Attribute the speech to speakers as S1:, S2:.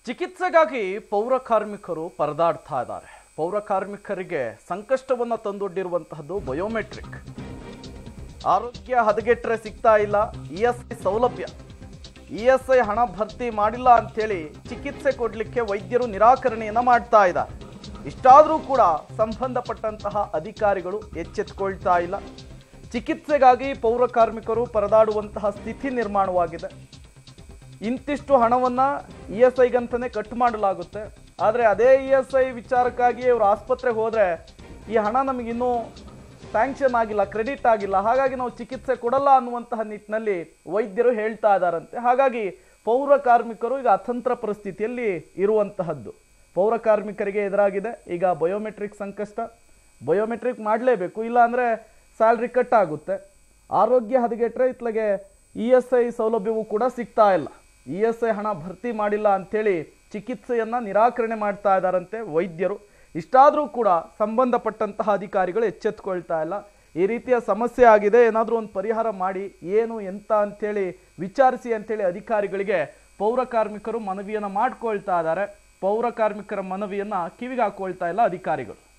S1: ಚಿಕಿತ್ಸೆಗಾಗಿ ಪೌರ ಕಾರ್ಮಿಕರು ಪರದಾಡ್ತಾ ಇದ್ದಾರೆ ಪೌರ ಕಾರ್ಮಿಕರಿಗೆ ಸಂಕಷ್ಟವನ್ನು ತಂದೊಡ್ಡಿರುವಂತಹದ್ದು ಬಯೋಮೆಟ್ರಿಕ್ ಆರೋಗ್ಯ ಹದಗೆಟ್ರೆ ಸಿಗ್ತಾ ಇಲ್ಲ ಇ ಎಸ್ ಐ ಸೌಲಭ್ಯ ಇ ಎಸ್ ಐ ಹಣ ಭರ್ತಿ ಮಾಡಿಲ್ಲ ಅಂತೇಳಿ ಚಿಕಿತ್ಸೆ ಕೊಡಲಿಕ್ಕೆ ವೈದ್ಯರು ನಿರಾಕರಣೆಯನ್ನ ಮಾಡ್ತಾ ಇದ್ದಾರೆ ಇಷ್ಟಾದರೂ ಕೂಡ ಸಂಬಂಧಪಟ್ಟಂತಹ ಅಧಿಕಾರಿಗಳು ಎಚ್ಚೆತ್ಕೊಳ್ತಾ ಇಲ್ಲ ಚಿಕಿತ್ಸೆಗಾಗಿ ಪೌರ ಕಾರ್ಮಿಕರು ಪರದಾಡುವಂತಹ ಸ್ಥಿತಿ ನಿರ್ಮಾಣವಾಗಿದೆ ಇಂತಿಷ್ಟು ಹಣವನ್ನ ಇ ಎಸ್ ಐಗಂತಾನೆ ಕಟ್ ಮಾಡಲಾಗುತ್ತೆ ಆದರೆ ಅದೇ ಇ ಎಸ್ ಐ ವಿಚಾರಕ್ಕಾಗಿ ಇವರು ಆಸ್ಪತ್ರೆಗೆ ಹೋದ್ರೆ ಈ ಹಣ ನಮಗಿನ್ನೂ ಸ್ಯಾಂಕ್ಷನ್ ಆಗಿಲ್ಲ ಕ್ರೆಡಿಟ್ ಆಗಿಲ್ಲ ಹಾಗಾಗಿ ನಾವು ಚಿಕಿತ್ಸೆ ಕೊಡಲ್ಲ ಅನ್ನುವಂತಹ ನಿಟ್ಟಿನಲ್ಲಿ ವೈದ್ಯರು ಹೇಳ್ತಾ ಇದ್ದಾರಂತೆ ಹಾಗಾಗಿ ಪೌರ ಕಾರ್ಮಿಕರು ಈಗ ಅತಂತ್ರ ಪರಿಸ್ಥಿತಿಯಲ್ಲಿ ಇರುವಂತಹದ್ದು ಪೌರ ಕಾರ್ಮಿಕರಿಗೆ ಎದುರಾಗಿದೆ ಈಗ ಬಯೋಮೆಟ್ರಿಕ್ ಸಂಕಷ್ಟ ಬಯೋಮೆಟ್ರಿಕ್ ಮಾಡಲೇಬೇಕು ಇಲ್ಲ ಅಂದರೆ ಸ್ಯಾಲ್ರಿ ಕಟ್ ಆಗುತ್ತೆ ಆರೋಗ್ಯ ಹದಗೆಟ್ರೆ ಇತ್ಲಗೆ ಇ ಎಸ್ ಐ ಸೌಲಭ್ಯವೂ ಕೂಡ ಸಿಗ್ತಾ ಇಲ್ಲ ಇ ಎಸ್ ಐ ಹಣ ಭರ್ತಿ ಮಾಡಿಲ್ಲ ಅಂಥೇಳಿ ಚಿಕಿತ್ಸೆಯನ್ನ ನಿರಾಕರಣೆ ಮಾಡ್ತಾ ಇದ್ದಾರಂತೆ ವೈದ್ಯರು ಇಷ್ಟಾದರೂ ಕೂಡ ಸಂಬಂಧಪಟ್ಟಂತಹ ಅಧಿಕಾರಿಗಳು ಎಚ್ಚೆತ್ಕೊಳ್ತಾ ಇಲ್ಲ ಈ ರೀತಿಯ ಸಮಸ್ಯೆ ಆಗಿದೆ ಏನಾದರೂ ಒಂದು ಪರಿಹಾರ ಮಾಡಿ ಏನು ಎಂತ ಅಂಥೇಳಿ ವಿಚಾರಿಸಿ ಅಂತೇಳಿ ಅಧಿಕಾರಿಗಳಿಗೆ ಪೌರ ಕಾರ್ಮಿಕರು ಮನವಿಯನ್ನು ಮಾಡ್ಕೊಳ್ತಾ ಇದ್ದಾರೆ ಪೌರ ಕಾರ್ಮಿಕರ ಮನವಿಯನ್ನ ಕಿವಿಗೆ ಹಾಕೊಳ್ತಾ ಇಲ್ಲ ಅಧಿಕಾರಿಗಳು